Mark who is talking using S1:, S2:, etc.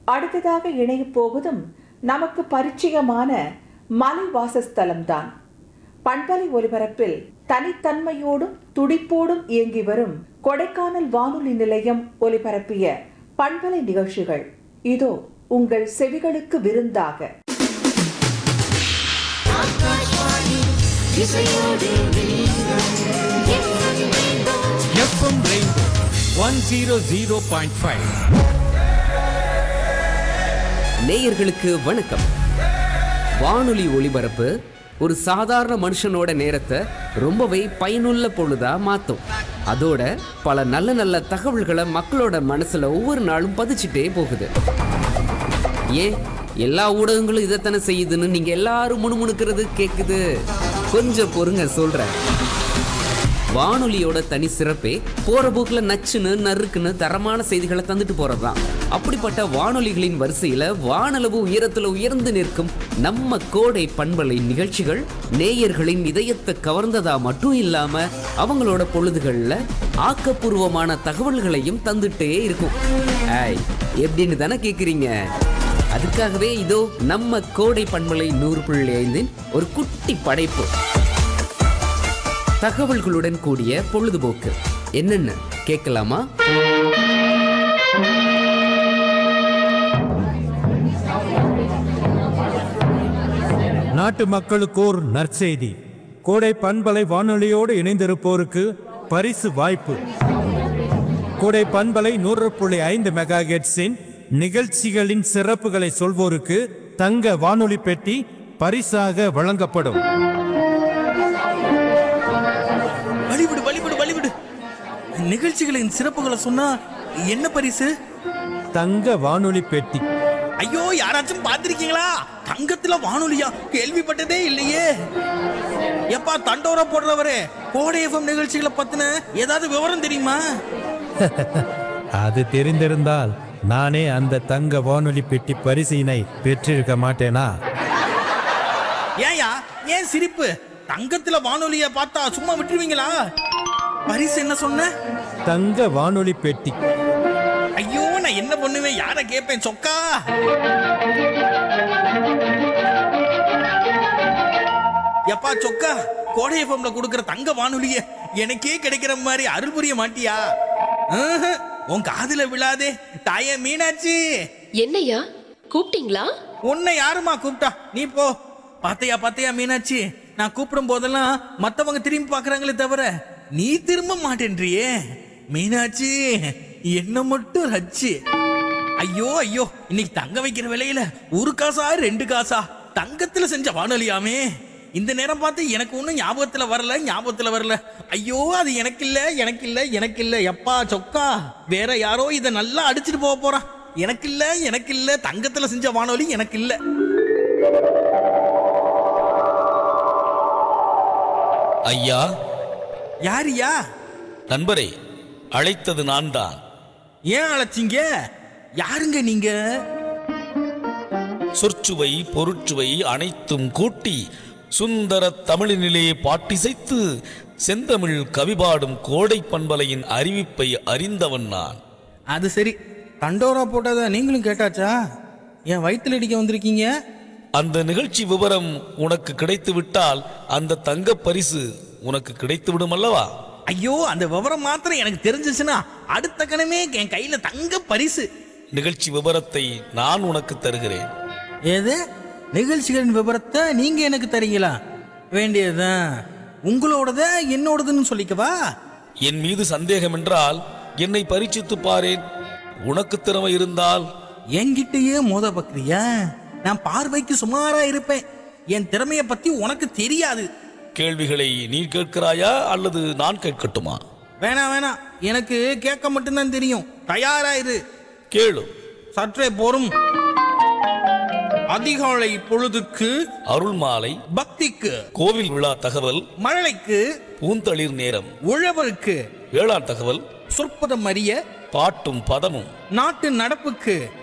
S1: அடுத்ததாக இணையப் போவதும் நமக்கு பரிச்சயமான மலை வாசஸ்தலம்தான் பண்பலை ஒலிபரப்பில் தனித்தன்மையோடும் துடிப்போடும் இயங்கி வரும் கொடைக்கானல் வானொலி நிலையம் ஒலிபரப்பிய பண்பலை நிகழ்ச்சிகள் இதோ உங்கள் செவிகளுக்கு விருந்தாக
S2: FM rainbow one zero zero point five
S3: நேயர்களுக்கு வணக்கம் வானொலி ஒளிபரப்பு ஒரு சாதாரண மனுஷனோட நேரத்தை ரொம்பவே பயனுள்ள பொழுதா மாத்தும் அதோட பல நல்ல நல்ல தகவல்களை மக்களோட மனசுல ஒவ்வொரு நாளும் பதிச்சுட்டே போகுது ஏன் எல்லா ஊடகங்களும் இதைத்தானே செய்யுதுன்னு நீங்க எல்லாரும் முணுமுணுக்கிறது கேக்குது கொஞ்சம் பொறுங்க சொல்றேன் வானொலியோட தனி சிறப்பே போற போக்குல நச்சுன்னு நறுக்குன்னு தரமான செய்திகளை தந்துட்டு போறதுதான் அப்படிப்பட்ட வானொலிகளின் வரிசையில வானளவு உயரத்துல உயர்ந்து நிற்கும் நம்ம கோடை பண்பலை நிகழ்ச்சிகள் நேயர்களின் இதயத்தை கவர்ந்ததா மட்டும் இல்லாம அவங்களோட பொழுதுகள்ல ஆக்கப்பூர்வமான தகவல்களையும் தந்துட்டே இருக்கும் ஐய் எப்படின்னு தானே கேக்குறீங்க அதுக்காகவே இதோ நம்ம கோடை பண்பலை நூறு புள்ளி ஐந்தின் ஒரு குட்டி படைப்பு தகவல்களுடன் கூடிய பொழுதுபோக்கு என்னென்ன கேட்கலாமா
S4: நாட்டு மக்களுக்கு ஒரு நற்செய்தி கோடை பண்பலை வானொலியோடு இணைந்திருப்போருக்கு பரிசு வாய்ப்பு கோடை பண்பலை நூறு புள்ளி ஐந்து மெகா நிகழ்ச்சிகளின் சிறப்புகளை சொல்வோருக்கு தங்க வானொலி பெட்டி பரிசாக வழங்கப்படும்
S5: வழிவிடு வழிவிடு வழிவிடு நிகழ்ச்சிகளின் சிறப்புகளை சொன்னா என்ன பரிசு
S4: தங்க வானொலி பெட்டி
S5: ஐயோ யாராச்சும் பார்த்திருக்கீங்களா தங்கத்துல வானொலியா கேள்விப்பட்டதே இல்லையே எப்பா தண்டோரா போடுறவரே கோடை எஃப்எம் நிகழ்ச்சிகளை பத்தின ஏதாவது விவரம் தெரியுமா
S4: அது தெரிந்திருந்தால் நானே அந்த தங்க வானொலி பெட்டி பரிசினை பெற்றிருக்க மாட்டேனா
S5: ஏயா ஏன் சிரிப்பு தங்கத்துல வானொலிய பார்த்தா சும்மா விட்டுருவீங்களா பரிசு என்ன சொன்ன
S4: தங்க வானொலி பெட்டி
S5: ஐயோ நான் என்ன பண்ணுவேன் யார கேட்பேன் சொக்கா எப்பா சொக்கா கோடை எஃப்எம்ல கொடுக்கிற தங்க வானொலிய எனக்கே கிடைக்கிற மாதிரி அருள் புரிய மாட்டியா ஆஹ், உன் காதுல விழாதே தாயே மீனாட்சி
S6: என்னையா கூப்பிட்டீங்களா
S5: உன்னை யாருமா கூப்பிட்டா நீ போ பாத்தையா பாத்தையா மீனாட்சி நான் கூப்பிடும் போதெல்லாம் மத்தவங்க திரும்பி பாக்குறாங்களே தவிர நீ திரும்ப மாட்டேன்றியே மீனாட்சி என்ன மட்டும் ரச்சு ஐயோ ஐயோ இன்னைக்கு தங்க வைக்கிற விலையில ஒரு காசா ரெண்டு காசா தங்கத்துல செஞ்ச வானொலியாமே இந்த நேரம் பார்த்து எனக்கு ஒன்றும் ஞாபகத்துல வரல ஞாபகத்துல வரல ஐயோ அது எனக்கு இல்ல எனக்கு இல்ல எனக்கு இல்ல எப்பா சொக்கா வேற யாரோ இதை நல்லா அடிச்சிட்டு போக போறான் எனக்கு இல்ல எனக்கு இல்ல தங்கத்துல செஞ்ச வானொலி எனக்கு இல்ல
S7: ஐயா
S5: யாரியா
S7: நண்பரே அழைத்தது நான் தான்
S5: ஏன் அழைச்சிங்க யாருங்க நீங்க
S7: சொற்சுவை பொருட்சுவை அனைத்தும் கூட்டி சுந்தர தமிழினிலே பாட்டிசைத்து செந்தமிழ் கவிபாடும் கோடை பண்பலையின் அறிவிப்பை அறிந்தவன் நான்
S5: அது சரி தண்டோரா போட்டத நீங்களும் கேட்டாச்சா என் வயித்துல அடிக்க வந்திருக்கீங்க
S7: அந்த நிகழ்ச்சி விவரம் உனக்கு கிடைத்து விட்டால் அந்த தங்க பரிசு உனக்கு கிடைத்து விடும் அல்லவா
S5: ஐயோ அந்த விவரம் மாத்திரம் எனக்கு தெரிஞ்சிச்சுன்னா அடுத்த கணமே என் கையில தங்க பரிசு
S7: நிகழ்ச்சி விவரத்தை நான் உனக்கு தருகிறேன்
S5: ஏது நிகழ்ச்சிகளின் விவரத்தை நீங்க எனக்கு தரீங்களா வேண்டியதுதான் உங்களோடத என்னோடதுன்னு சொல்லிக்கவா
S7: என் மீது சந்தேகம் என்றால் என்னை பரீட்சித்து பாரேன் உனக்கு திறமை இருந்தால்
S5: என்கிட்டயே மோத பக்ரியா நான் பார்வைக்கு சுமாரா இருப்பேன் என் திறமைய பத்தி உனக்கு தெரியாது
S7: கேள்விகளை நீ கேட்கிறாயா அல்லது நான் கேட்கட்டுமா
S5: வேணாம் வேணாம் எனக்கு கேட்க மட்டும்தான் தெரியும் தயாரா இரு
S7: கேளு
S5: சற்றே பொறும் அதிகாலை பொழுதுக்கு
S7: அருள் மாலை
S5: பக்திக்கு
S7: கோவில் விழா தகவல்
S5: மழலைக்கு
S7: பூந்தளிர் நேரம்
S5: உழவருக்கு
S7: வேளாண் தகவல்
S5: சொற்பதம் அறிய
S7: பாட்டும் பதமும்
S5: நாட்டு நடப்புக்கு